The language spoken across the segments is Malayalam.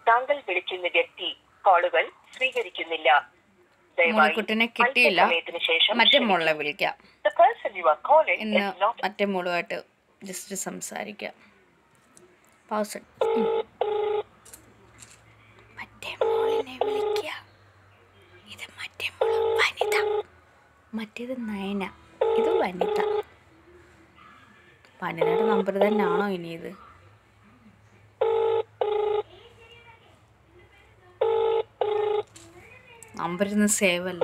താങ്കൾ വിളിക്കുന്ന വ്യക്തി കോളുകൾ സ്വീകരിക്കുന്നില്ല ദയവായി മോളിക്കുട്ടിനെ കിട്ടിയില്ല അല്പസമയത്തിന് ശേഷം മറ്റേ മോളിനെ വിളിക്കാം The person you are calling ഇന്ന് is not മറ്റേ മോളുമായിട്ട് ജസ്റ്റ് സംസാരിക്കാം പൗസ് മറ്റേ മോളിനെ വിളിക്കുക ഇത് മറ്റേ മോള് വനിത മറ്റേത് നയന ഇത് വനിത വനിതയുടെ നമ്പർ തന്നെയാണോ ഇനി ഇത് നമ്പർ ഇന്ന് സേവ് അല്ല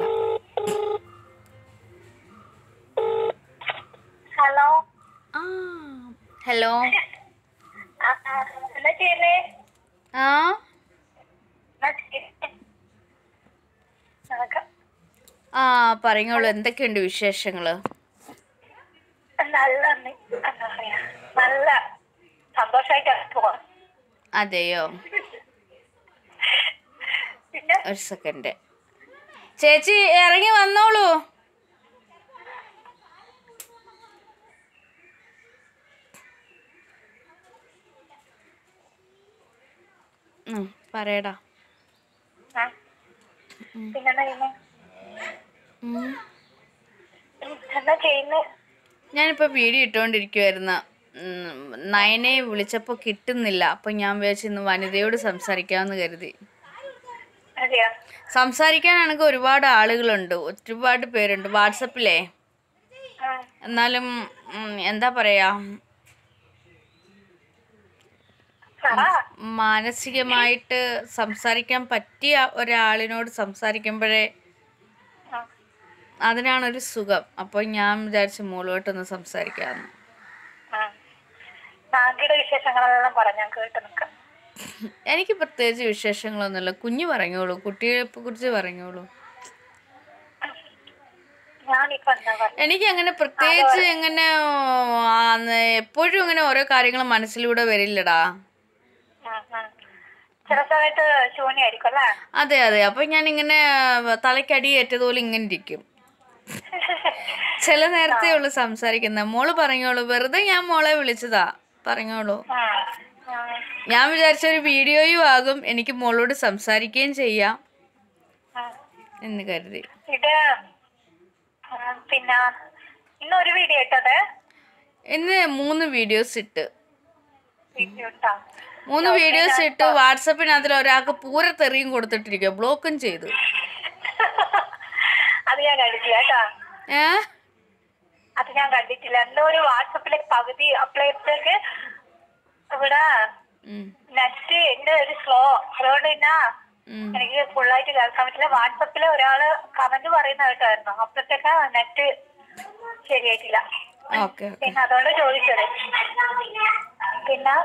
ഹലോ ആ ഹലോ എന്താ ചെയ്യുന്നേ ആ എന്താ ചെയ്യുന്നേ? നിനക്ക് ആ പറഞ്ഞോളൂ എന്തൊക്കെയുണ്ട് വിശേഷങ്ങൾ നല്ല നി- എന്താ പറയാ നല്ല സന്തോഷമായിട്ട് പോവാം അതെയോ പിന്നെ ഒരു സെക്കൻഡ് ചേച്ചി ഇറങ്ങി വന്നോളൂ ഉം, പറയടാ ആ, പിന്നെന്താ ചെയ്യുന്നേ ഉം. ഉം, എന്താ ചെയ്യുന്നേ ഞാനിപ്പോൾ വീഡിയോ ഇട്ടുകൊണ്ടിരിക്കുമായിരുന്നു ഉം, നയനെ വിളിച്ചപ്പോൾ കിട്ടുന്നില്ല അപ്പം ഞാൻ വിചാരിച്ചു ഇന്ന് വനിതയോട് സംസാരിക്കാമെന്ന് കരുതി അതെയോ സംസാരിക്കാനാണെങ്കിൽ ഒരുപാട് ആളുകളുണ്ട് ഒരുപാട് പേരുണ്ട് വാട്സപ്പിലേ ആ, എന്നാലും ഉം, എന്താ പറയാ പറ മാനസികമായിട്ട് സംസാരിക്കാൻ പറ്റിയ ഒരാളിനോട് സംസാരിക്കുമ്പോഴേ ആ, അതിനാണ് ഒരു സുഖം അപ്പോൾ ഞാൻ വിചാരിച്ചു മോളുമായിട്ടൊന്ന് സംസാരിക്കാമെന്ന് ആ. നാഗിയുടെ വിശേഷങ്ങളെല്ലാം പറഞ്ഞ കേട്ട് നിൽക്കാം എനിക്ക് പ്രത്യേകിച്ച് വിശേഷങ്ങളൊന്നുമില്ല കുഞ്ഞ് പറഞ്ഞോളൂ കുട്ടിയെ കുറിച്ച് പറഞ്ഞോളൂ ഞാനിപ്പോ എന്താ പറയാ എനിക്ക് അങ്ങനെ പ്രത്യേകിച്ച് എങ്ങനെ ആ, എപ്പോഴും അങ്ങനെ ഓരോ കാര്യങ്ങൾ മനസ്സിലൂടെ വരില്ലടാ ഉം, ഉം. ചില സമയത്ത് ശൂന്യായിരിക്കും അല്ലേ അതെ അതെ അപ്പൊ ഞാൻ ഇങ്ങനെ തലയ്ക്കടി ഏറ്റതുപോലെ ഇങ്ങനെ ഇരിക്കും ചില നേരത്തെ ഉള്ളു സംസാരിക്കുന്ന മോള് പറഞ്ഞോളൂ വെറുതെ ഞാൻ മോളെ വിളിച്ചതാ പറഞ്ഞോളൂ ഉം, ഉം. ഞാൻ വിചാരിച്ച ഒരു വീഡിയോയും ആകും എനിക്ക് മോളോട് സംസാരിക്കുകയും ചെയ്യാം ഉം. എന്ന് കരുതി ഇത് ഉം, പിന്നെ ഇന്നൊരു വീഡിയോ ഇട്ടത് ഇന്ന് മൂന്ന് വീഡിയോസ് ഇട്ട് വീഡിയോ ഇട്ടാ മൂന്ന് വീഡിയോസ് ഇട്ട് വാട്സപ്പിന് അതിൽ ഒരാൾക്ക് പൂരത്തെറിയും കൊടുത്തിട്ടിരിക്കുക ബ്ലോക്കും ചെയ്തു അത് ഞാൻ കണ്ടിട്ടില്ല കേട്ടാ ഏ അത് ഞാൻ കണ്ടിട്ടില്ല എന്തോ ഒരു വാട്സപ്പിലെ പകുതി അപ്ലൈ ചെയ്തേക്ക് ഇവിടെ ഉം, നെറ്റ് എന്റെ ഒരു സ്ലോ അതുകൊണ്ട് പിന്നെ ഉം. എനിക്ക് ഫുള്ളായിട്ട് കേൾക്കാൻ പറ്റില്ല വാട്സപ്പില് ഒരാള് കമന്റ് പറയുന്ന കേട്ടായിരുന്നു അപ്പോഴത്തേക്ക് നെറ്റ് ശരിയായിട്ടില്ല ഓക്കെ ഓക്കെ പിന്നെ അതുകൊണ്ട് ചോദിച്ചത് പിന്നെ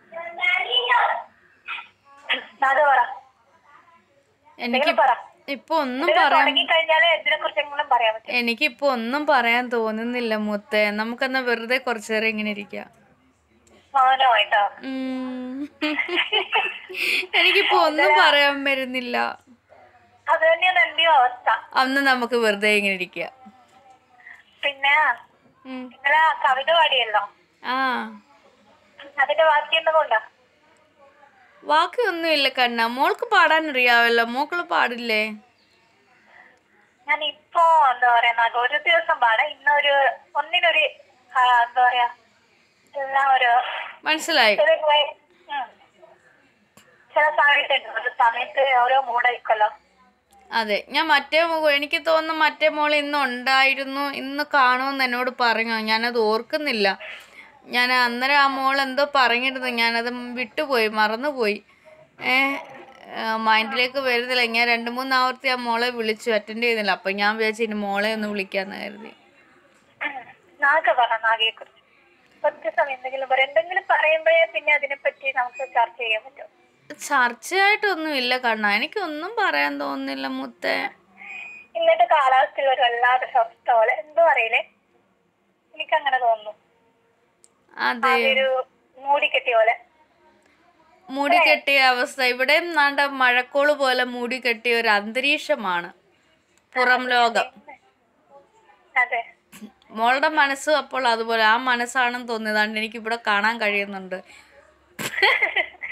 അത് പറ എനിക്ക് പറ ഇപ്പൊ ഒന്നും ഇത് പറയാൻ തുടങ്ങി കഴിഞ്ഞാല് എന്തിനെ കുറിച്ചെങ്കിലും പറയാൻ പറ്റും എനിക്കിപ്പോ ഒന്നും പറയാൻ തോന്നുന്നില്ല മുത്തേ നമുക്കെന്നാ വെറുതെ കുറച്ചു നേരം ഇങ്ങനെ ഇരിക്കാം മൗനോ കേട്ടോ ഉം. എനിക്കിപ്പോ ഒന്നും പറയാൻ വരുന്നില്ല അത് തന്നെയാണ് എന്റെയും അവസ്ഥ അന്ന് നമുക്ക് വെറുതെ ഇങ്ങനെ ഇരിക്കാം പിന്നെ ഉം. നിങ്ങളെ കവിത പാടിയല്ലോ ആ അതിന്റെ ബാക്കി എന്തുകൊണ്ടാ ബാക്കിയൊന്നുമില്ല കണ്ണ മോൾക്ക് പാടാൻ അറിയാവല്ലോ മോക്കള് പാടില്ലേ ഞാൻ ഇപ്പോ എന്താ പറയാ ഒരു ദിവസം പാടാം ഇന്നൊരു ഒന്നിനൊരു ആ, എന്താ പറയാ എല്ലാം ഒരു മനസ്സിലായി ഒരു വേ- ഉം. ചില സമയത്തുണ്ട് ഒരു സമയത്ത് ഓരോ മൂടായിരിക്കല്ലോ അതെ ഞാൻ മറ്റേ മോ- എനിക്ക് തോന്നുന്നു മറ്റേ മോൾ ഇന്ന് ഉണ്ടായിരുന്നു ഇന്ന് കാണുമെന്ന് എന്നോട് പറഞ്ഞു ഞാനത് ഓർക്കുന്നില്ല ഞാൻ അന്നേരം ആ മോൾ എന്തോ പറഞ്ഞിരുന്നു ഞാനത് വിട്ടുപോയി മറന്നുപോയി ഏ മൈൻഡിലേക്ക് വരുന്നില്ല ഞാൻ രണ്ട് മൂന്ന് ആവർത്തി ആ മോളെ വിളിച്ചു അറ്റൻഡ് ചെയ്യുന്നില്ല അപ്പം ഞാൻ വിചാരിച്ചു ഇനി മോളെ ഒന്ന് വിളിക്കാന്ന് കരുതി നാഗ പറ നാഗയെ കുറിച്ച് കുറച്ച് സമയം എന്തെങ്കിലും പറയാം എന്തെങ്കിലും പറയുമ്പോഴേ പിന്നെ അതിനെപ്പറ്റി നമുക്ക് ചർച്ച ചെയ്യാൻ പറ്റും ചർച്ചയായിട്ടൊന്നും ഇല്ല കണ്ണ എനിക്കൊന്നും പറയാൻ തോന്നുന്നില്ല മുത്തേ ഇന്നത്തെ കാലാവസ്ഥയിൽ ഒരു വല്ലാതെ സ്വസ്ഥ പോലെ എന്തോ അറിയില്ലേ എനിക്ക് അങ്ങനെ തോന്നുന്നു അതെ ഒരു മൂടിക്കെട്ടിയ പോലെ മൂടി കെട്ടിയ അവസ്ഥ ഇവിടെയും നാണ്ട മഴക്കോള് പോലെ മൂടി കെട്ടിയ ഒരു അന്തരീക്ഷമാണ് പുറം ലോകം അതെ മോളുടെ മനസ്സും അപ്പോൾ അതുപോലെ ആ മനസ്സാണെന്ന് തോന്നിയതാണ് എനിക്ക് ഇവിടെ കാണാൻ കഴിയുന്നുണ്ട്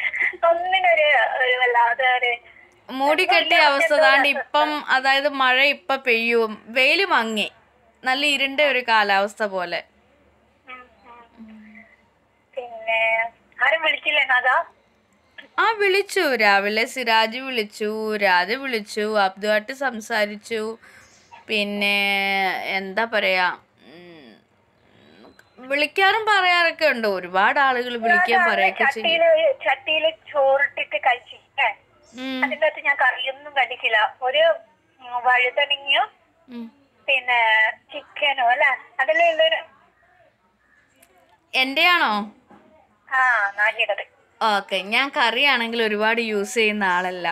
ഒന്നിനൊരു ഒരു വല്ലാതെ ഒരു മൂടിക്കെട്ടിയ അവസ്ഥ താണ്ട് ഇപ്പം അതായത് മഴ ഇപ്പം പെയ്യും വെയില് മങ്ങി നല്ല ഇരുണ്ട ഒരു കാലാവസ്ഥ പോലെ ഉം, ഉം. പിന്നെ ആരും വിളിച്ചില്ലേ നാദാ ആ വിളിച്ചു രാവിലെ സിറാജ് വിളിച്ചു രാജ വിളിച്ചു അബ്ദുമായിട്ട് സംസാരിച്ചു പിന്നെ എന്താ പറയാ ഉം, വിളിക്കാറും പറയാറൊക്കെ ഉണ്ട് ഒരുപാട് ആളുകൾ വിളിക്കാൻ പറയൊക്കെ ചെയ്യും ചട്ടിയില് ചട്ടിയില് ചോറിട്ടിട്ട് കഴിച്ചിട്ടേ ഉം, അതിന്റെ അകത്ത് ഞാൻ കറിയൊന്നും കണ്ടിട്ടില്ല ഒരു ഉം, വഴുതനങ്ങയും ഉം. പിന്നെ ചിക്കനും അല്ലെ അതിലെ ഉള്ളൊരു എന്റെയാണോ ആ നാജിയുടെ ഓക്കെ ഞാൻ കറിയാണെങ്കിൽ ഒരുപാട് യൂസ് ചെയ്യുന്ന ആളല്ല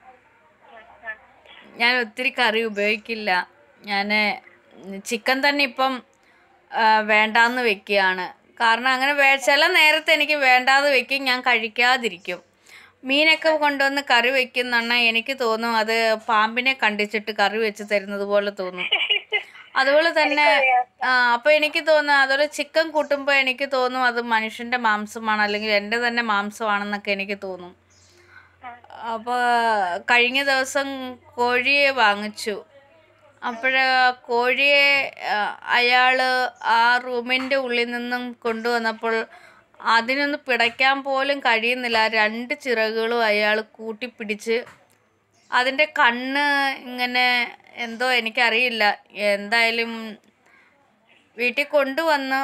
ഞാൻ ഒത്തിരി കറി ഉപയോഗിക്കില്ല ഞാൻ ചിക്കൻ തന്നെ ഇപ്പം ആ, വേണ്ടാന്ന് വെക്കുകയാണ് കാരണം അങ്ങനെ വേ ചില നേരത്തെ എനിക്ക് വേണ്ടാതെ വെക്കും ഞാൻ കഴിക്കാതിരിക്കും മീനൊക്കെ കൊണ്ടുവന്ന് കറി വെക്കുന്നെണ്ണ എനിക്ക് തോന്നും അത് പാമ്പിനെ കണ്ടിച്ചിട്ട് കറി വെച്ച് തരുന്നത് പോലെ തോന്നും അതുപോലെ തന്നെ ആ അപ്പൊ എനിക്ക് തോന്നുന്നു അതുപോലെ ചിക്കൻ കൂട്ടുമ്പോൾ എനിക്ക് തോന്നും അത് മനുഷ്യന്റെ മാംസമാണ് അല്ലെങ്കിൽ എൻ്റെ തന്നെ മാംസമാണെന്നൊക്കെ എനിക്ക് തോന്നും അപ്പോൾ കഴിഞ്ഞ ദിവസം കോഴിയെ വാങ്ങിച്ചു അപ്പോഴ കോഴിയെ ആ, അയാള് ആ റൂമിൻ്റെ ഉള്ളിൽ നിന്നും കൊണ്ടുവന്നപ്പോൾ അതിനൊന്ന് പിടയ്ക്കാൻ പോലും കഴിയുന്നില്ല ആ രണ്ട് ചിറകുകളും അയാൾ കൂട്ടിപ്പിടിച്ച് അതിൻ്റെ കണ്ണ് ഇങ്ങനെ എന്തോ എനിക്കറിയില്ല എന്തായാലും വീട്ടിൽ കൊണ്ടുവന്ന്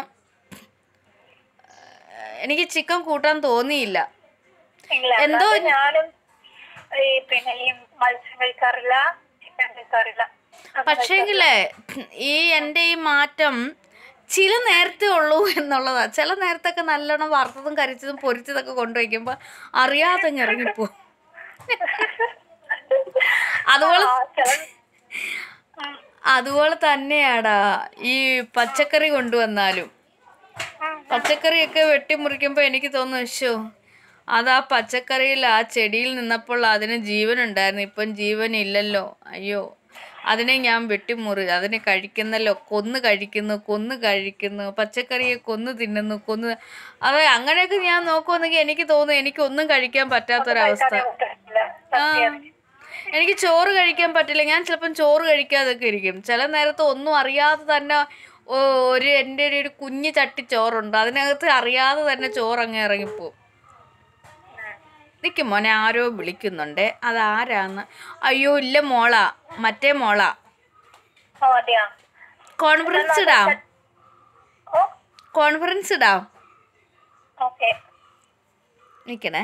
എനിക്ക് ചിക്കൻ കൂട്ടാൻ തോന്നിയില്ല ഇല്ല എന്തോ അത് ഞാനും ഈ പിന്നെ ഈ മത്സ്യം കഴിക്കാറില്ല ചിക്കൻ കഴിക്കാറില്ല അത് പക്ഷേങ്കിലേ ഈ എൻ്റെ ഈ മാറ്റം ചില നേരത്തെ ഉള്ളൂ എന്നുള്ളതാ ചില നേരത്തൊക്കെ നല്ലോണം വറുത്തതും കരിച്ചതും പൊരിച്ചതൊക്കെ കൊണ്ടുവയ്ക്കുമ്പോൾ അറിയാതെ അങ്ങ് ഇറങ്ങിപ്പോ അതുപോലെ ആ, ചില- ഉം, അതുപോലെ തന്നെയാടാ ഈ പച്ചക്കറി കൊണ്ടുവന്നാലും ഉം. പച്ചക്കറിയൊക്കെ വെട്ടിമുറിക്കുമ്പോൾ എനിക്ക് തോന്നുന്നു ഷോ അത് ആ പച്ചക്കറിയിൽ ആ ചെടിയിൽ നിന്നപ്പോൾ അതിന് ജീവൻ ഉണ്ടായിരുന്നു ഇപ്പം ജീവൻ ഇല്ലല്ലോ അയ്യോ അതിനെ ഞാൻ വെട്ടിമുറി അതിനെ കഴിക്കുന്നല്ലോ കൊന്ന് കഴിക്കുന്നു കൊന്ന് കഴിക്കുന്നു പച്ചക്കറിയെ കൊന്ന് തിന്നുന്നു കൊന്ന് അതെ അങ്ങനെയൊക്കെ ഞാൻ നോക്കുവാണെങ്കിൽ എനിക്ക് തോന്നുന്നു എനിക്കൊന്നും കഴിക്കാൻ പറ്റാത്തൊരവസ്ഥ പറ്റില്ല. ആ എനിക്ക് ചോറ് കഴിക്കാൻ പറ്റില്ല ഞാൻ ചിലപ്പം ചോറ് കഴിക്കാതൊക്കെ ഇരിക്കും ചില നേരത്ത് ഒന്നും അറിയാതെ തന്നെ ഓ- ഒരു എൻ്റെ ഒരു ഒരു കുഞ്ഞു ചട്ടി ചോറുണ്ട് അതിനകത്ത് അറിയാതെ തന്നെ ചോറ് അങ്ങ് ഇറങ്ങിപ്പോവും നിൽക്കും മോനെ ആരോ വിളിക്കുന്നുണ്ട് അതാരാന്ന് അയ്യോ ഇല്ല മോളാ മറ്റേ മോളാ ഓ അതെയാ കോൺഫറൻസ് ഇടാം ഓ കോൺഫറൻസ് ഇടാം ഓക്കെ നിൽക്കണേ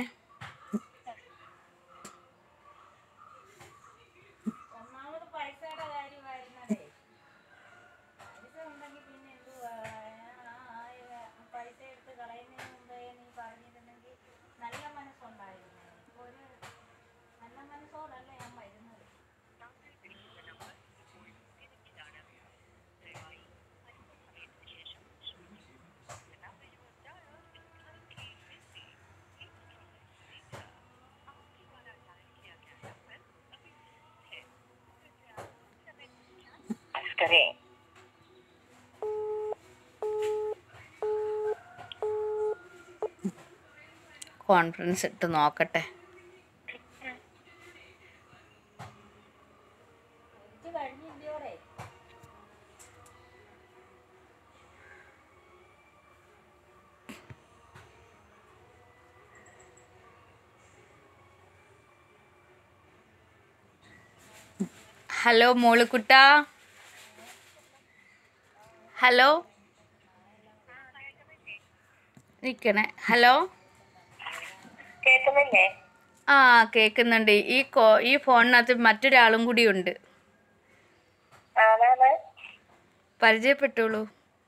करें കോൺഫറൻസ് ഇട്ട് നോക്കട്ടെ ഹലോ മോളുക്കുട്ട ഹലോ നിൽക്കണേ ഹലോ കേൾക്കുന്നില്ലേ ആ കേൾക്കുന്നുണ്ട് ഈ കോ ഈ ഫോണിനകത്ത് മറ്റൊരാളും കൂടി ഉണ്ട് ആരാണ് പരിചയപ്പെട്ടോളൂ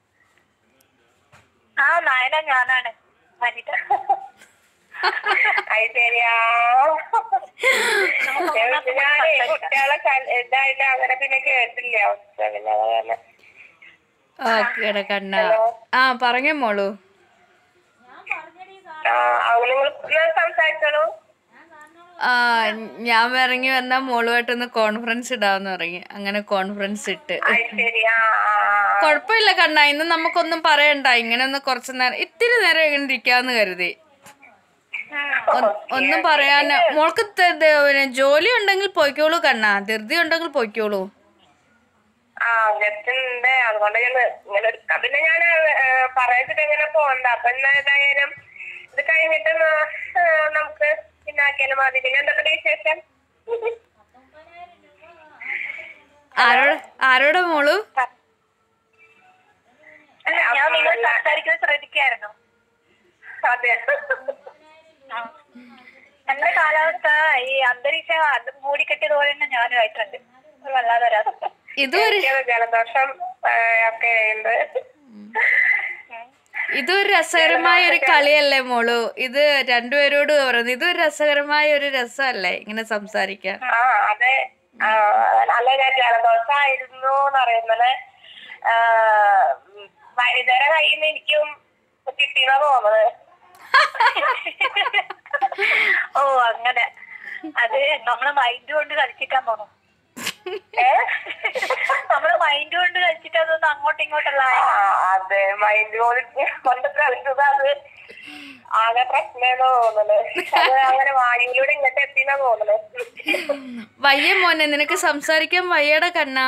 ആ നായന ഞാനാണ് വനിത അത് ശരിയാ ഞാനേ കുട്ടികളെ കൽ- ഇതായിട്ട് അങ്ങനെ പിന്നെ കേട്ടില്ല അവസ്ഥ പിന്നെ അത് കാരണം ഓക്കേടാ കണ്ണ ആ പറഞ്ഞോ മോളൂ ആ അവള് നിങ്ങൾ സംസാരിച്ചോളൂ ആ ഞാൻ ഇറങ്ങി വന്നാ മോളുമായിട്ടൊന്ന് കോൺഫറൻസ് ഇടാന്ന് പറഞ്ഞു അങ്ങനെ കോൺഫറൻസ് ഇട്ട് അത് ശരി ആ ആ, ആ. കുഴപ്പമില്ല കണ്ണ ഇന്ന് നമുക്കൊന്നും പറയണ്ട ഇങ്ങനെ ഒന്ന് കുറച്ച് നേരം ഇത്തിരി നേരം ഇങ്ങനെ ഇരിക്കാന്ന് കരുതി ഒ- ഒന്നും പറയാൻ മോൾക്ക് ത- ത- പിന്നെ ജോലി ഉണ്ടെങ്കിൽ പൊയ്ക്കോളൂ കണ്ണാ ധൃതി ഉണ്ടെങ്കിൽ പൊയ്ക്കോളൂ ആ ജസ്റ്റ് ഉണ്ട് അതുകൊണ്ട് ഞാൻ ഇങ്ങനെ എടുക്കാം പിന്നെ ഞാൻ പറയിച്ചിട്ട് എങ്ങനെ പോകണ്ട അപ്പൊ എന്നാ ഏതായാലും ഇത് കഴിഞ്ഞിട്ട് ന- ആ, നമുക്ക് പിന്നെ ആക്കിയാലും മതി പിന്നെ എന്തൊക്കെ വിശേഷം ആരോട് ആരോടെ മോളു അല്ല, ഞാൻ നിങ്ങൾ സംസാരിക്കുന്നത് ശ്രദ്ധിക്കായിരുന്നു അതെ എന്റെ കാലാവസ്ഥ ഈ അന്തരീക്ഷം അത് മൂടിക്കെട്ടിയത് പോലെ തന്നെ ഞാനും ആയിട്ടുണ്ട് ഒരു വല്ലാതെ വരാതെ ഇതൊരു എനിക്ക് ജലദോഷം ആ, ഒക്കെ ഉണ്ട് ഇതൊരു രസകരമായ ഒരു കളിയല്ലേ മോളു ഇത് രണ്ടുപേരോട് പറയുന്നത് ഇതൊരു രസകരമായ ഒരു രസമല്ലേ ഇങ്ങനെ സംസാരിക്കാൻ ആ അതെ ആ, അല്ല ഞാൻ ജലദോഷമായിരുന്നു എന്ന് പറയുന്നത് വൈകുന്നേര കയ്യിൽ നിന്ന് എനിക്കും കിട്ടിയെന്നാ തോന്നുന്നത് ഓ അങ്ങനെ അത് നമ്മളെ മൈൻഡ് കൊണ്ട് കളിച്ചിട്ടാൻ തോന്നും ഏ? നമ്മളെ മൈൻഡ് കൊണ്ട് കളിച്ചിട്ടാ തോന്നുന്നു അങ്ങോട്ടും ഇങ്ങോട്ടുള്ള ആ, അതെ മൈൻഡ് കൊണ്ട് കളിച്ചത് അത് ആകെ പ്രശ്നമെന്ന് തോന്നുന്നത് അത് അങ്ങനെ വായുവിലൂടെ ഇങ്ങോട്ട് എത്തിയെന്നാ തോന്നുന്നത് വയ്യ മോനെ നിനക്ക് സംസാരിക്കാൻ വയ്യയുടെ കണ്ണാ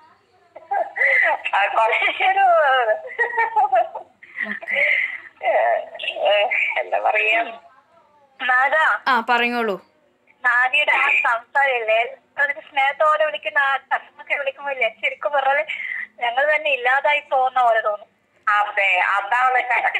ആ, കുറച്ചൊരു ഏ, ഏ, എന്താ പറയാ നാദാ ആ പറഞ്ഞോളൂ നാദിയുടെ ആ സംസാരമില്ലേ അതൊരു സ്നേഹത്തോടെ വിളിക്കുന്ന ആ കണ്ണൊക്കെ വിളിക്കുമ്പോല്ലേ ശരിക്കും പറഞ്ഞാല് ഞങ്ങൾ തന്നെ ഇല്ലാതായി പോകുന്ന പോലെ തോന്നും അതെ അതാണ്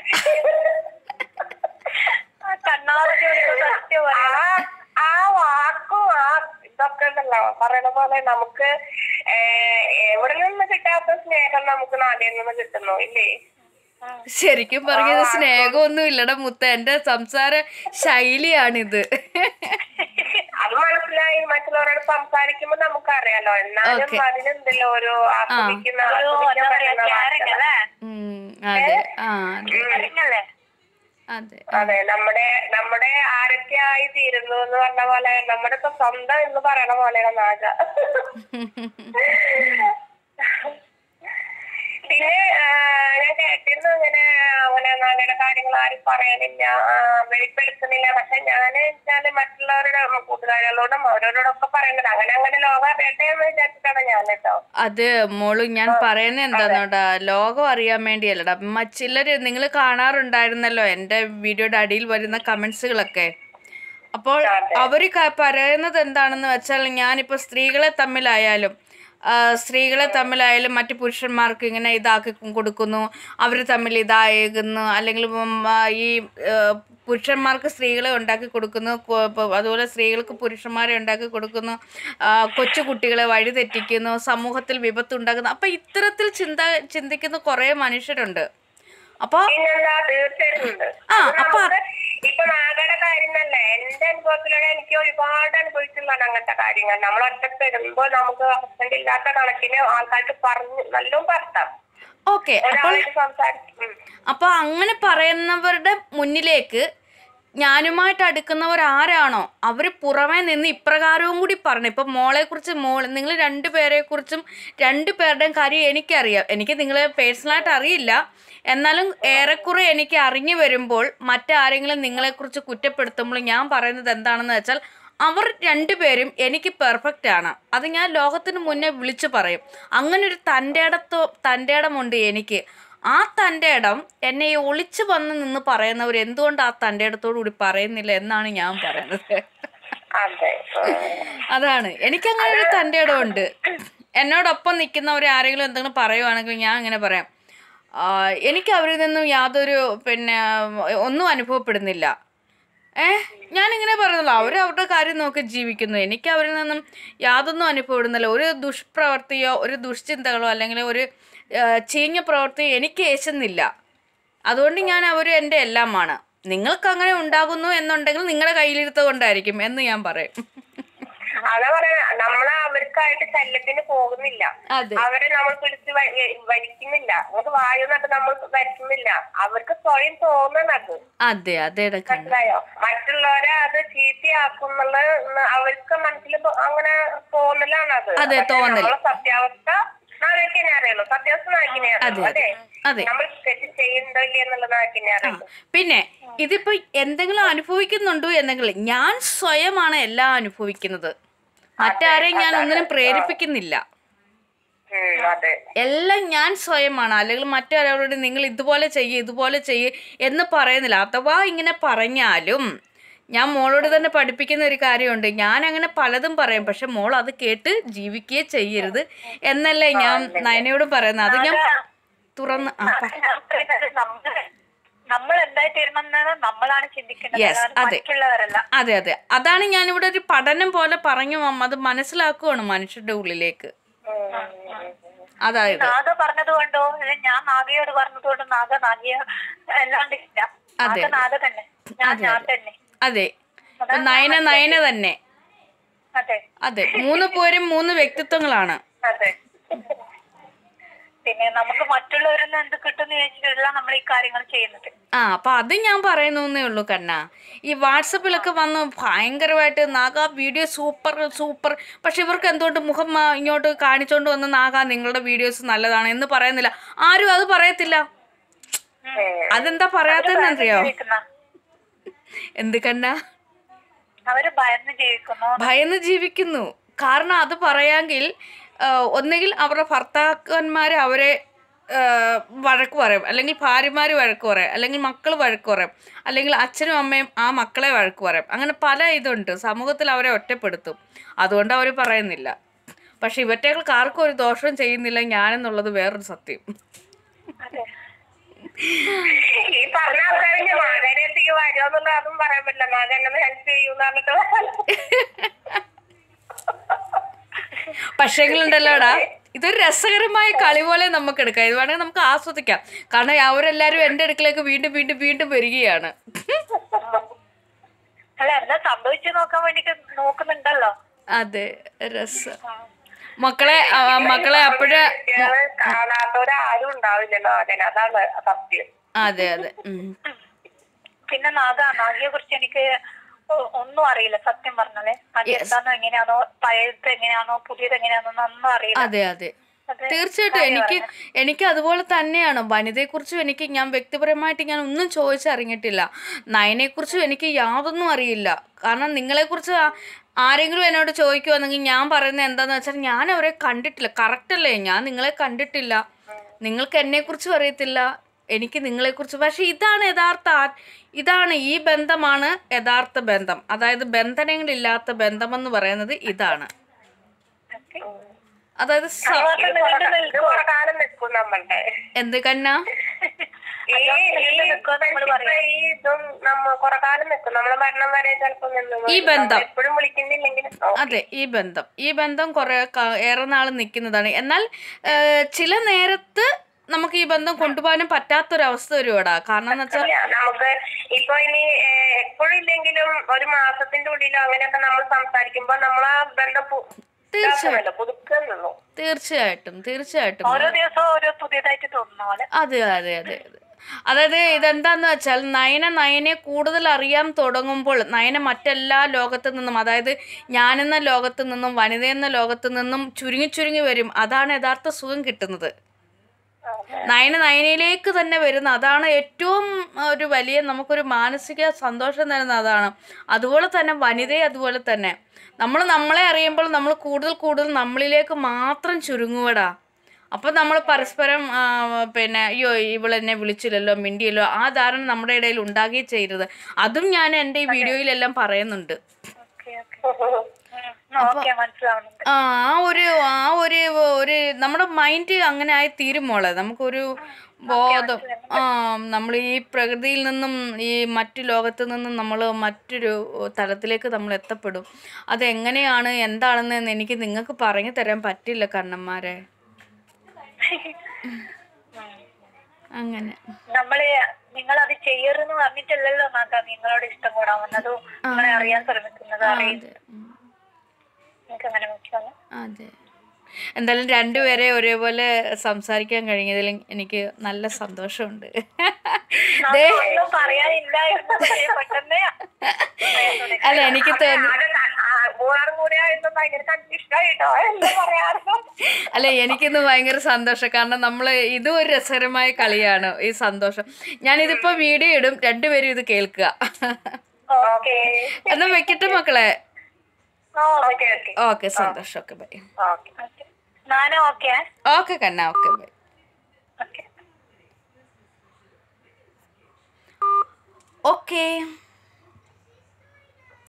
ആ കണ്ണാറൊക്കെ വിളിക്കുന്ന സത്യം ആ പറയാം ആ വാക്കും ആ ഇതൊക്കെ ഉണ്ടല്ലോ പറയണ പോലെ നമുക്ക് ഏ, എവിടെ നിന്ന് കിട്ടാത്ത സ്നേഹം നമുക്ക് നാട്ടിൽ നിന്ന് കിട്ടുന്നു ഇല്ലേ ശരിക്കും പറഞ്ഞത് സ്നേഹമൊന്നും ഇല്ലടാ മുത്ത എന്റെ സംസാര ശൈലിയാണിത് അത് മനസ്സിലായി മറ്റുള്ളവരോട് സംസാരിക്കുമ്പോ നമുക്കറിയാലോ എന്നാലും Okay. അതിനെന്തല്ലോ ഒരു ആസ്വദിക്കുന്ന ഒരു എന്താ ആസ്വദിക്കാൻ പറയാ പറ്റുന്ന ക്യാരങ് വാക്കുകൾ. അല്ലേ ഉം, അതെ ആ അതെ ക്യാരങ്ങല്ലേ അതെ അതെ നമ്മുടെ നമ്മുടെ ആരൊക്കെയായി തീരുന്നു എന്ന് പറഞ്ഞ പോലെ നമ്മുടെ ഇപ്പൊ സ്വന്തം എന്ന് പറയണ പോലെയാണ് നാഗ പിന്നെ ആ, ഞാൻ കേട്ടിരുന്നു ഇങ്ങനെ അങ്ങനെ നാഗയുടെ കാര്യങ്ങൾ ആരും പറയാനില്ല ആ, വെളിപ്പെടുത്തുന്നില്ല പക്ഷെ ഞാൻ വെച്ചാല് മറ്റുള്ളവരുടെ കൂട്ടുകാരികളോടും അവരോടൊക്കെ പറയുന്നത് അങ്ങനെ അങ്ങനെ ലോകം അറിയട്ടെ എന്ന് വിചാരിച്ചിട്ടാണ് ഞാൻ കേട്ടോ അത് മോള് ഞാൻ പറയുന്നത് എന്താന്നോടാ ലോകം അറിയാൻ വേണ്ടിയല്ലടാ മ- ചിലര് നിങ്ങൾ കാണാറുണ്ടായിരുന്നല്ലോ എൻ്റെ വീഡിയോയുടെ അടിയിൽ വരുന്ന കമന്റ്സുകളൊക്കെ അപ്പോൾ അവര് ക- പറയുന്നത് എന്താണെന്ന് വെച്ചാൽ ഞാനിപ്പോൾ സ്ത്രീകളെ തമ്മിലായാലും ആ, സ്ത്രീകളെ തമ്മിലായാലും മറ്റു പുരുഷന്മാർക്ക് ഇങ്ങനെ ഇതാക്കി കൊടുക്കുന്നു അവർ തമ്മിൽ ഇതായേക്കുന്നു അല്ലെങ്കിൽ ഉം, ആ, ഈ ആ, പുരുഷന്മാർക്ക് സ്ത്രീകളെ ഉണ്ടാക്കി കൊടുക്കുന്നു കൊ- ഇപ്പൊ അതുപോലെ സ്ത്രീകൾക്ക് പുരുഷന്മാരെ ഉണ്ടാക്കി കൊടുക്കുന്നു ആ, കൊച്ചു കുട്ടികളെ വഴിതെറ്റിക്കുന്നു സമൂഹത്തിൽ വിപത്ത് ഉണ്ടാക്കുന്നു അപ്പം ഇത്തരത്തിൽ ചിന്ത ചിന്തിക്കുന്ന കുറേ മനുഷ്യരുണ്ട് അപ്പോൾ പിന്നെന്താ തീർച്ചയായിട്ടും ഉണ്ട് ആ, അത് അപ്പൊ നമുക്ക് ഇപ്പൊ നാഗയുടെ കാര്യം തന്നെ എന്റെ അനുഭവത്തിലൂടെ എനിക്ക് ഒരുപാട് അനുഭവിച്ചുള്ളതാണ് അങ്ങനത്തെ കാര്യങ്ങൾ നമ്മൾ ഒറ്റപ്പെടുമ്പോ നമുക്ക് ഹസ്ബൻഡ് ഇല്ലാത്ത കണക്കിന് ആൾക്കാർക്ക് പറഞ്ഞു നല്ലോണം പറത്താം ഓക്കെ അപ്പോൾ ഒരാളായിട്ട് സംസാരിക്കും അപ്പോൾ അങ്ങനെ പറയുന്നവരുടെ മുന്നിലേക്ക് ഞാനുമായിട്ട് അടുക്കുന്നവർ ആരാണോ അവർ പുറമേ നിന്ന് ഇപ്രകാരവും കൂടി പറഞ്ഞു ഇപ്പം മോളെക്കുറിച്ച് മോൾ നിങ്ങൾ രണ്ട് പേരെക്കുറിച്ചും രണ്ട് പേരുടെയും കാര്യം എനിക്കറിയാം എനിക്ക് നിങ്ങളെ പേഴ്സണലായിട്ട് അറിയില്ല എന്നാലും ഏറെക്കുറെ എനിക്ക് അറിഞ്ഞു വരുമ്പോൾ മറ്റാരെങ്കിലും നിങ്ങളെക്കുറിച്ച് കുറ്റപ്പെടുത്തുമ്പോൾ ഞാൻ പറയുന്നത് എന്താണെന്ന് വെച്ചാൽ അവർ രണ്ടുപേരും എനിക്ക് പെർഫെക്റ്റ് ആണ് അത് ഞാൻ ലോകത്തിന് മുന്നേ വിളിച്ചു പറയും അങ്ങനെ ഒരു തൻ്റെ ഇടത്തോ തൻ്റെ ഇടമുണ്ട് എനിക്ക് ആ തൻ്റെ ഇടം എന്നെ ഈ ഒളിച്ചു വന്ന് നിന്ന് പറയുന്നവർ എന്തുകൊണ്ട് ആ തൻ്റെ ഇടത്തോടു കൂടി പറയുന്നില്ല എന്നാണ് ഞാൻ പറയുന്നത് അതെ അതാണ് എനിക്കങ്ങനെ ഒരു തൻ്റെ ഇടമുണ്ട് എന്നോടൊപ്പം നിൽക്കുന്നവർ ആരെങ്കിലും എന്തെങ്കിലും പറയുവാണെങ്കിൽ ഞാൻ അങ്ങനെ പറയാം ആ, എനിക്ക് അവരിൽ നിന്നും യാതൊരു പിന്നെ ഒന്നും അനുഭവപ്പെടുന്നില്ല ഏ ഞാനിങ്ങനെ പറയുന്നല്ലോ അവർ അവരുടെ കാര്യം നോക്കി ജീവിക്കുന്നു എനിക്ക് അവരിൽ നിന്നും യാതൊന്നും അനുഭവപ്പെടുന്നില്ല ഒരു ദുഷ്പ്രവർത്തിയോ ഒരു ദുഷ്ചിന്തകളോ അല്ലെങ്കിൽ ഒരു ആ, ചീഞ്ഞ പ്രവൃത്തിയോ എനിക്ക് ഏശുന്നില്ല അതുകൊണ്ട് ഞാൻ അവർ എൻ്റെ എല്ലാമാണ് നിങ്ങൾക്ക് അങ്ങനെ ഉണ്ടാകുന്നു എന്നുണ്ടെങ്കിൽ നിങ്ങളുടെ കയ്യിലിരുത്ത കൊണ്ടായിരിക്കും എന്ന് ഞാൻ പറയും അതാ പറയാ നമ്മള് അവർക്കായിട്ട് ശല്യത്തിന് പോകുന്നില്ല അതെ അവരെ നമ്മൾ പിടിച്ച് വ- വലിക്കുന്നില്ല അങ്ങോട്ട് വായു നട്ട് നമ്മൾ വരുത്തുന്നില്ല അവർക്ക് സ്വയം തോന്നണത് അതെ അതെ കണ്ണ മനസ്സിലായോ മറ്റുള്ളവരെ അത് ചീത്തയാക്കുന്നുള്ള അവർക്ക് മനസ്സിൽ അങ്ങനെ തോന്നലാണ് അത് അതെ, പക്ഷെ തോന്നൽ. നമ്മളെ സത്യാവസ്ഥ നാഗിനെ അറിയുള്ളൂ സത്യാവസ്ഥ നാഗിനെ അറിയുള്ളൂ അതെ, അതെ അതെ. നമ്മൾ തെറ്റ് ചെയ്യുന്നുണ്ടോ ഇല്ലേ എന്നുള്ള നാഗിനെ ആ അറിയുള്ളൂ പിന്നെ ഇതിപ്പോ എന്തെങ്കിലും അനുഭവിക്കുന്നുണ്ടോ എന്തെങ്കിലും ഞാൻ സ്വയമാണ് എല്ലാം അനുഭവിക്കുന്നത് മറ്റാരെയും ഞാൻ ഒന്നിനും പ്രേരിപ്പിക്കുന്നില്ല ഉം, അതെ എല്ലാം ഞാൻ സ്വയമാണ് അല്ലെങ്കിൽ മറ്റൊരാളോട് നിങ്ങൾ ഇതുപോലെ ചെയ്യ് ഇതുപോലെ ചെയ്യ് എന്ന് പറയുന്നില്ല അഥവാ ഇങ്ങനെ പറഞ്ഞാലും ഞാൻ മോളോട് തന്നെ പഠിപ്പിക്കുന്ന ഒരു കാര്യമുണ്ട് ഞാൻ അങ്ങനെ പലതും പറയും പക്ഷെ മോൾ അത് കേട്ട് ജീവിക്കുകയെ ചെയ്യരുത് എന്നല്ലേ ഞാൻ നയനയോടും പറയുന്നത് അത് ഞാൻ തുറന്ന് ആ പറ. നമ്മള് നമ്മൾ എന്തായി തീരണമെന്ന് നമ്മളാണ് ചിന്തിക്കേണ്ടത് Yes, അല്ലാതെ അതെ. മറ്റുള്ളവരല്ല അതെ അതെ അതാണ് ഞാനിവിടെ ഒരു പഠനം പോലെ പറഞ്ഞു അമ്മ അത് മനസ്സിലാക്കുവാണ് മനുഷ്യരുടെ ഉള്ളിലേക്ക് അതായത് നാഗ പറഞ്ഞത് കൊണ്ടോ അല്ലെ ഞാൻ നാഗയോട് പറഞ്ഞത് കൊണ്ട് നാഗ നാഗിയ അല്ലാണ്ട് ഇല്ല അതെ. നാഗ നാഗ തന്നെ ഞാൻ അതെ, ഞാൻ അതെ. തന്നെ അതെ അപ്പൊ നയന നയന തന്നെ അതെ അതെ മൂന്ന് പേരും മൂന്ന് വ്യക്തിത്വങ്ങളാണ് അതെ പിന്നെ നമുക്ക് മറ്റുള്ളവരിൽ നിന്ന് എന്ത് കിട്ടുമെന്ന് ചോദിച്ചിട്ടല്ല നമ്മൾ ഈ കാര്യങ്ങൾ ചെയ്യുന്നത് ആ അപ്പൊ അത് ഞാൻ പറയുന്നേ ഉള്ളൂ കണ്ണ ഈ വാട്സപ്പിലൊക്കെ വന്ന് ഭയങ്കരമായിട്ട് നാഗ വീഡിയോ സൂപ്പർ സൂപ്പർ പക്ഷെ ഇവർക്ക് എന്തുകൊണ്ട് മുഖം ആ, ഇങ്ങോട്ട് കാണിച്ചോണ്ട് വന്ന് നാഗ നിങ്ങളുടെ വീഡിയോസ് നല്ലതാണ് എന്ന് പറയുന്നില്ല ആരും അത് പറയത്തില്ല അതെന്താ പറയാത്തതെന്നറിയോ ജീവിക്കുന്ന എന്ത് കണ്ണ അവര് ഭയന്ന് ജീവിക്കുന്നു ഭയന്ന് ജീവിക്കുന്നു കാരണം അത് പറയാമെങ്കിൽ ആ, ഒന്നുകിൽ അവരുടെ ഭർത്താക്കന്മാർ അവരെ ആ, വഴക്ക് പറയും അല്ലെങ്കിൽ ഭാര്യമാർ വഴക്ക് പറയും അല്ലെങ്കിൽ മക്കൾ വഴക്ക് പറയും അല്ലെങ്കിൽ അച്ഛനും അമ്മയും ആ മക്കളെ വഴക്ക് പറയും അങ്ങനെ പല ഇതുണ്ട് സമൂഹത്തിൽ അവരെ ഒറ്റപ്പെടുത്തും അതുകൊണ്ട് അവർ പറയുന്നില്ല പക്ഷെ ഇവറ്റകൾക്ക് ആർക്കും ഒരു ദോഷവും ചെയ്യുന്നില്ല ഞാനെന്നുള്ളത് വേറൊരു സത്യം അതെ ഈ പറഞ്ഞ ആൾക്കാരെ മകനെ എത്തിക്ക് വരുമെന്നുള്ള അതും പറയാൻ പറ്റില്ല മകൻ എന്നെ ഹെൽപ്പ് ചെയ്യൂന്ന് പറഞ്ഞിട്ട് പക്ഷേങ്കിലുണ്ടല്ലോടാ ഇതൊരു രസകരമായ കളി പോലെ നമുക്ക് എടുക്കാം ഇത് വേണമെങ്കിൽ നമുക്ക് ആസ്വദിക്കാം കാരണം അവരെല്ലാവരും എൻ്റെ അടുക്കലേക്ക് വീണ്ടും വീണ്ടും വീണ്ടും വരികയാണ് അല്ല എന്താ സംഭവിച്ചു നോക്കാൻ വേണ്ടിട്ട് നോക്കുന്നുണ്ടല്ലോ അതെ രസം മക്കളെ ആ, മക്കളെ അപ്പോഴേ കാണാത്തവരാരും ഉണ്ടാവില്ലല്ലോ മകൻ അതാണ് സത്യം അതെ അതെ ഉം. പിന്നെ നാഗ നാഗിയെ കുറിച്ച് എനിക്ക് ഒ- ഒന്നും അറിയില്ല സത്യം പറഞ്ഞാലേ അത് Yes. എന്താണോ എങ്ങനെയാണോ പഴയത് എങ്ങനെയാണോ പുതിയത് എങ്ങനെയാണോ ഒന്നും അറിയില്ല അതെ അതെ അത് തീർച്ചയായിട്ടും എനിക്ക് എനിക്ക് അതുപോലെ തന്നെയാണ് വനിതയെക്കുറിച്ചും എനിക്ക് ഞാൻ വ്യക്തിപരമായിട്ട് ഞാൻ ഒന്നും ചോദിച്ചറിഞ്ഞിട്ടില്ല നയനെക്കുറിച്ചും എനിക്ക് യാതൊന്നും അറിയില്ല കാരണം നിങ്ങളെക്കുറിച്ച് ആ- ആരെങ്കിലും എന്നോട് ചോദിക്കുവാണെങ്കിൽ ഞാൻ പറയുന്നത് എന്താന്ന് വെച്ചാൽ ഞാൻ അവരെ കണ്ടിട്ടില്ല കറക്റ്റ് അല്ലേ ഞാൻ നിങ്ങളെ കണ്ടിട്ടില്ല നിങ്ങൾക്ക് എന്നെക്കുറിച്ചും അറിയത്തില്ല എനിക്ക് നിങ്ങളെക്കുറിച്ച് പക്ഷെ ഇതാണ് യഥാർത്ഥ ആ- ഇതാണ് ഈ ബന്ധമാണ് യഥാർത്ഥ ബന്ധം അതായത് ബന്ധനങ്ങളില്ലാത്ത ബന്ധമെന്ന് പറയുന്നത് ഇതാണ് അതായത് സ- ഇത് കുറെ- ഇത് കുറെ കാലം നിൽക്കും നമ്മളുടെ എന്ത് കന്ന ഈ ഈ ഇപ്പൊ ഈ ഇതും നമ്മ കുറെ കാലം നിൽക്കും നമ്മളെ മരണം വരെ ചിലപ്പോ നിന്ന് ഈ ബന്ധം. എപ്പോഴും വിളിക്കുന്നില്ലെങ്കിലും അതെ ഈ ബന്ധം ഈ ബന്ധം കുറെ ക- ഏറെ നാൾ നിൽക്കുന്നതാണ് എന്നാൽ ആ, ചില നേരത്ത് നമുക്ക് ഈ ബന്ധം കൊണ്ടുപോകാനും പറ്റാത്തൊരവസ്ഥ വരുവാടാ കാരണം എന്ന് വെച്ചാൽ ഇല്ല, നമുക്ക് ഇപ്പൊ ഇനി ഏഹ്, എപ്പോഴും ഇല്ലെങ്കിലും ഒരു മാസത്തിന്റെ ഉള്ളിലോ അങ്ങനെയൊക്കെ നമ്മൾ സംസാരിക്കുമ്പോ നമ്മളാ ബന്ധം പു- ഇതാക്കുമല്ലോ, പുതുക്കുന്നുള്ളൂ തീർച്ചയായിട്ടും തീർച്ചയായിട്ടും ഓരോ ദിവസവും ഓരോ പുതിയതായിട്ട് തോന്നുന്ന പോലെ അതെ അതെ അതെ അതെ അതായത് ഇതെന്താന്ന് വെച്ചാൽ നയന നയനെ കൂടുതൽ അറിയാൻ തുടങ്ങുമ്പോൾ നയന മറ്റെല്ലാ ലോകത്തു നിന്നും അതായത് ഞാനെന്ന ലോകത്തു നിന്നും വനിത എന്ന ലോകത്തു നിന്നും ചുരുങ്ങി ചുരുങ്ങി വരും അതാണ് യഥാർത്ഥ സുഖം കിട്ടുന്നത് നയന നയനയിലേക്ക് തന്നെ വരുന്ന അതാണ് ഏറ്റവും ഒരു വലിയ നമുക്കൊരു മാനസിക സന്തോഷം തരുന്ന അതാണ് അതുപോലെ തന്നെ വനിതയെ അതുപോലെ തന്നെ നമ്മൾ നമ്മളെ അറിയുമ്പോൾ നമ്മൾ കൂടുതൽ കൂടുതൽ നമ്മളിലേക്ക് മാത്രം ചുരുങ്ങുവടാ അപ്പം നമ്മൾ പരസ്പരം ആ, പിന്നെ അയ്യോ ഇവളെന്നെ വിളിച്ചില്ലല്ലോ മിണ്ടിയല്ലോ ആ ധാരണ നമ്മുടെ ഇടയിൽ ഉണ്ടാകുകയും ചെയ്യരുത് അതും ഞാൻ എൻ്റെ ഈ വീഡിയോയിലെല്ലാം പറയുന്നുണ്ട് ഓക്കെ ഓക്കെ മനസ്സിലാവുന്നുണ്ട് ആ ആ ഒരു ആ ഒരു ഒരു നമ്മുടെ മൈൻഡ് അങ്ങനെ ആയി തീരും മോളെ നമുക്കൊരു ബോധം ആ നമ്മൾ ഈ പ്രകൃതിയിൽ നിന്നും ഈ മറ്റു ലോകത്ത് നിന്നും നമ്മൾ മറ്റൊരു തലത്തിലേക്ക് നമ്മൾ എത്തപ്പെടും അതെങ്ങനെയാണ് എന്താണെന്ന് എനിക്ക് നിങ്ങൾക്ക് പറഞ്ഞു തരാൻ പറ്റില്ല കണ്ണന്മാരെ അങ്ങനെ നമ്മള് നിങ്ങൾ അത് ചെയ്യരുതെന്ന് പറഞ്ഞിട്ടല്ലല്ലോ നാക്ക നിങ്ങളോട് ഇഷ്ടം കൂടാൻ വന്നതും നിങ്ങളെ അറിയാൻ ശ്രമിക്കുന്നത് അറിയും അതെ ഉം. നിങ്ങൾക്ക് അങ്ങനെ മനസ്സിലാവും അതെ എന്തായാലും രണ്ടുപേരെ ഒരേപോലെ സംസാരിക്കാൻ കഴിഞ്ഞതിൽ എനിക്ക് നല്ല സന്തോഷമുണ്ട് ദേ, ഒന്നും പറയാനില്ല എന്ന് പെട്ടെന്ന് അല്ല എനിക്ക് തോന്നി അത് ന- ആ, മൂന്നാറും കൂടെ ആയിരുന്നു ഭയങ്കര കൺഫ്യൂഷൻ ആയിട്ടോ എന്താ പറയാറുണ്ടോ അല്ല എനിക്കിന്ന് ഭയങ്കര സന്തോഷം കാരണം നമ്മൾ ഇതും ഒരു രസകരമായ കളിയാണ് ഈ സന്തോഷം ഞാനിതിപ്പോ വീഡിയോ ഇടും രണ്ടുപേരും ഇത് കേൾക്കുക ഓക്കെ എന്നാ വെക്കട്ടെ മക്കളെ ഓക്കെ ഓക്കെ ഓക്കെ സന്തോഷം ഓക്കെ ബൈ ഓക്കെ ഞാനും ഓക്കെ ഓക്കെ കണ്ണ ഓക്കെ ബൈ ഓക്കെ ഓക്കെ